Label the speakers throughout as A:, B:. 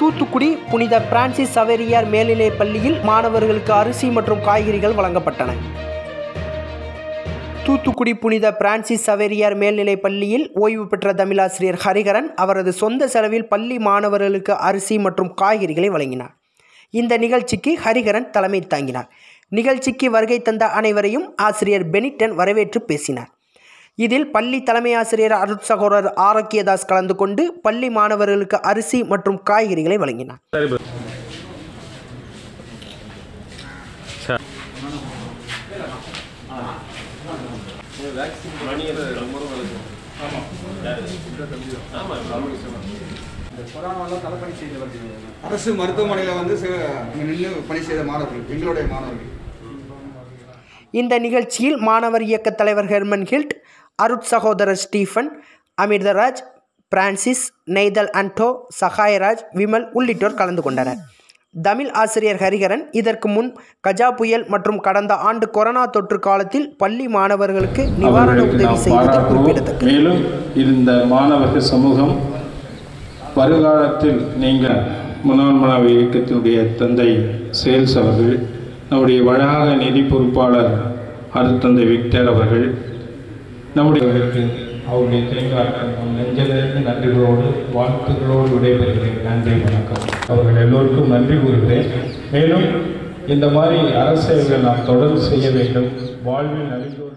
A: தூத்துக்குடி புனித பிரான்சிஸ் சவேரியார் மேல்நிலைப் பள்ளியில் மாணவர்களுக்கு அரிசி மற்றும் காய்கறிகள் வழங்கப்பட்டன தூத்துக்குடி புனித பிரான்சிஸ் சவேரியார் மேல்நிலைப் பள்ளியில் ஓய்வு பெற்ற தமிழாசிரியர் ஹரிகரன் அவரது சொந்த செலவில் பள்ளி மாணவர்களுக்கு அரிசி மற்றும் காய்கறிகளை வழங்கினார் இந்த நிகழ்ச்சிக்கு ஹரிகரன் தலைமை தாங்கினார் நிகழ்ச்சிக்கு வருகை தந்த அனைவரையும் ஆசிரியர் பெனிட்டன் வரவேற்று பேசினார் இதில் பள்ளி தலைமை ஆசிரியர் அருட் சகோதரர் ஆரோக்கியதாஸ் கலந்து கொண்டு பள்ளி மாணவர்களுக்கு அரிசி மற்றும் காய்கறிகளை வழங்கினார்
B: சரி ப்ரோ சார்
C: அரசு மருத்துவமனையில் வந்து சி- அங்க நின்று பணி செய்த மாணவர்கள் எங்களுடைய மாணவர்கள்
A: இந்த நிகழ்ச்சியில் மாணவர் இயக்க தலைவர் ஹெர்மன் ஹில்ட் அருட் சகோதரர் ஸ்டீஃபன் அமிர்தராஜ் பிரான்சிஸ் நெய்தல் அன்டோ சகாயராஜ் விமல் உள்ளிட்டோர் கலந்து கொண்டனர் தமிழ் ஆசிரியர் ஹரிஹரன் இதற்கு முன் கஜா புயல் மற்றும் கடந்த ஆண்டு கொரோனா தொற்று காலத்தில் பள்ளி மாணவர்களுக்கு நிவாரண
D: அவர்களுக்கு
A: உதவி
D: நாம்
A: செய்தது
D: பாராட்டுவோம்
A: குறிப்பிடத்தக்கது
D: மேலும் இந்த மாணவர்கள் சமூகம் வருங்காலத்தில் நீங்கள் முன்னாள் மாணவ இயக்கத்தினுடைய தந்தை சேல்ஸ் அவர்கள் நம்முடைய வளாக நிதி பொறுப்பாளர் அருத்தந்தை விக்டர் அவர்கள் நம்முடைய அவருடைய துணைக்காரர்கள் நம் நெஞ்சிலிருந்து நன்றிகளோடு வாழ்த்துக்களோடு விடைபெறுகிறேன் நன்றி வணக்கம் அவர்கள் எல்லோருக்கும் நன்றி கூறுகிறேன் மேலும் இந்த மாதிரி அரசியல்கள் நாம் தொடர்ந்து செய்ய வேண்டும் வாழ்வில் நலிந்தோர்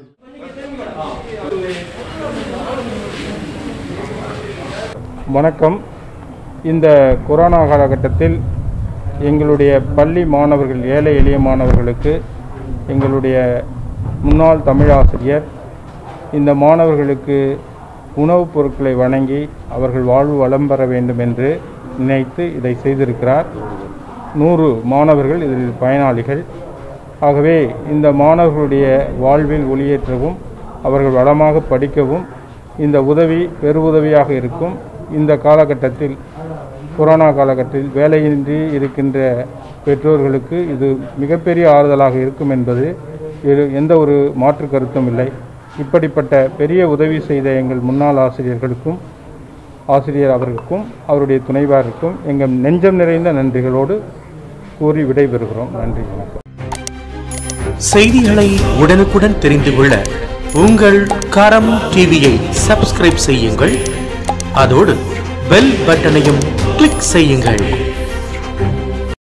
D: வணக்கம் இந்த கொரோனா காலகட்டத்தில் எங்களுடைய பள்ளி மாணவர்கள் ஏழை எளிய மாணவர்களுக்கு எங்களுடைய முன்னாள் தமிழாசிரியர் இந்த மாணவர்களுக்கு உணவுப் பொருட்களை வழங்கி அவர்கள் வாழ்வு வளம் பெற வேண்டும் என்று நினைத்து இதை செய்திருக்கிறார் நூறு மாணவர்கள் இதில் பயனாளிகள் ஆகவே இந்த மாணவர்களுடைய வாழ்வில் ஒளியேற்றவும் அவர்கள் வளமாக படிக்கவும் இந்த உதவி பெருவுதவியாக இருக்கும் இந்த காலகட்டத்தில் கொரோனா காலகட்டத்தில் வேலையின்றி இருக்கின்ற பெற்றோர்களுக்கு இது மிகப்பெரிய ஆறுதலாக இருக்கும் என்பது இரு- எந்த ஒரு மாற்று கருத்தும் இல்லை இப்படிப்பட்ட பெரிய உதவி செய்த எங்கள் முன்னாள் ஆசிரியர்களுக்கும் ஆசிரியர் அவர்களுக்கும் அவருடைய துணைவாருக்கும் எங்கள் நெஞ்சம் நிறைந்த நன்றிகளோடு கூறி விடைபெறுகிறோம் நன்றி வணக்கம்
E: செய்திகளை உடனுக்குடன் தெரிந்து கொள்ள உங்கள் கரம் டிவியை சப்ஸ்கிரைப் செய்யுங்கள் அதோடு பெல் பட்டனையும் கிளிக் செய்யுங்கள்